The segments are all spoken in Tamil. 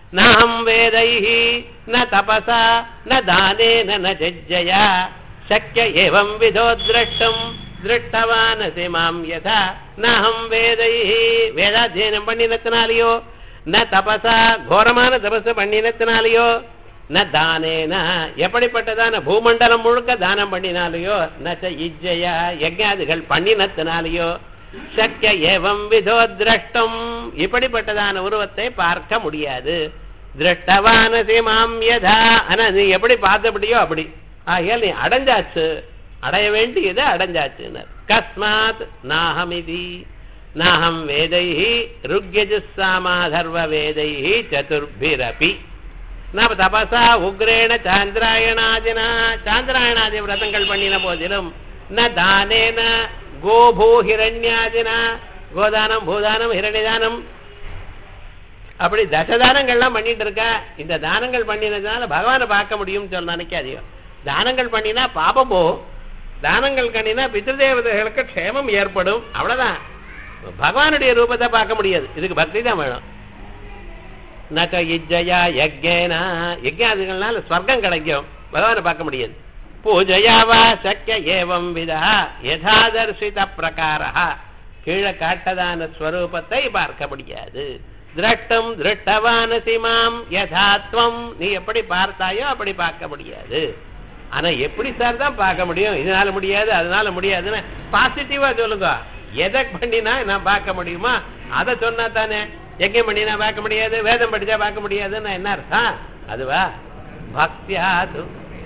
நாஹம் வேதைः ந தபசா ந தானேன ந ஜஜ்ஜயா சக்கிய ஏவம் விதோ திரஷ்டும் திருஷ்டவானசி மாம் யதா நாஹம் வேதைः வேதாத்தியனம் பண்ணினத்தினாலேயோ ந தபசா கோரமான தபசு பண்ணினத்தினாலேயோ ந தானேன எப்படிப்பட்டதான பூமண்டலம் முழுக்க தானம் பண்ணினாலேயோ ந ச இஜ்ஜயா யஜ்ஞாதிகள் பண்ணினத்தினாலேயோ சக்கிய ஏவம் விதோ திரஷ்டும் இப்படிப்பட்டதான உருவத்தை பார்க்க முடியாது திருஷ்டவானசி மாம் யதா ஆனா நீ எப்படி பார்த்தபடியோ அப்படி ஆகையால் நீ அடைஞ்சாச்சு அடைய வேண்டியது அடைஞ்சாச்சுன்னு கஸ்மாத் நாஹமிதி நாஹம் வேதைஹி ருக்யஜுஸ்ஸாமாதர்வ வேதைஹி சதுர்பிரபி நாம தபசா உக்ரேண சாந்திராயணாதினா சாந்திராயணாதி விரதங்கள் பண்ணின போதிலும் ந தானேன கோபூ ஹிரண்யாதினா கோதானம் பூதானம் ஹிரண்யதானம் அப்படி தசதானங்கள்லாம் பண்ணிட்டு இருக்க இந்த தானங்கள் பண்ணினதுனால பகவானை பார்க்க முடியும்னு சொல்ல நினைக்காதியோ தானங்கள் பண்ணினா பாபம் போகும் தானங்கள் பண்ணினா பித்ருதேவதைகளுக்கு க்ஷேமம் ஏற்படும் அவ்வளவுதான் பகவானுடைய ரூபத்தை பார்க்க முடியாது இதுக்கு பக்தி தான் வேணும் நக இஜ்ஜயா யஜ்ஞேனா யஜ்ஞாதிகள்னால ஸ்வர்க்கம் கிடைக்கும் பகவானை பார்க்க முடியாது பூஜையா வா சக்கிய ஏவம் விதா யதாதர்சித பிரகாரா கீழே காட்டதான ஸ்வரூபத்தை பார்க்க முடியாது திரட்டும் திருட்டவானசி மாம் யதாத்வம் நீ எப்படி பார்த்தாயோ அப்படி பார்க்க முடியாது ஆனா எப்படி சார் தான் பார்க்க முடியும் இதனால முடியாது அதனால முடியாதுன்னு பாசிட்டிவா சொல்லுங்க எதை பண்ணினா நான் பார்க்க முடியுமா அதை சொன்னா தானே யஜ்யம் பண்ணினா பார்க்க முடியாது வேதம் படிச்சா பார்க்க முடியாதுன்னு என்ன அர்த்தம் அதுவா பக்தியாது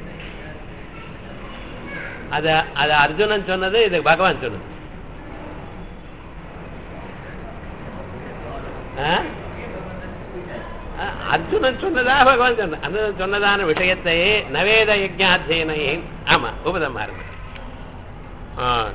அத அது அர்ஜுனன் சொன்னது இது பகவான் சொன்னது ஆ? ஆ, அர்ஜுனன் சொன்னதா பகவான் சொன்ன அந்த சொன்னதான விஷயத்தை நவேத யஜ்ஞாத்தியனை ஆமா உபதமா இருக்கு ஆ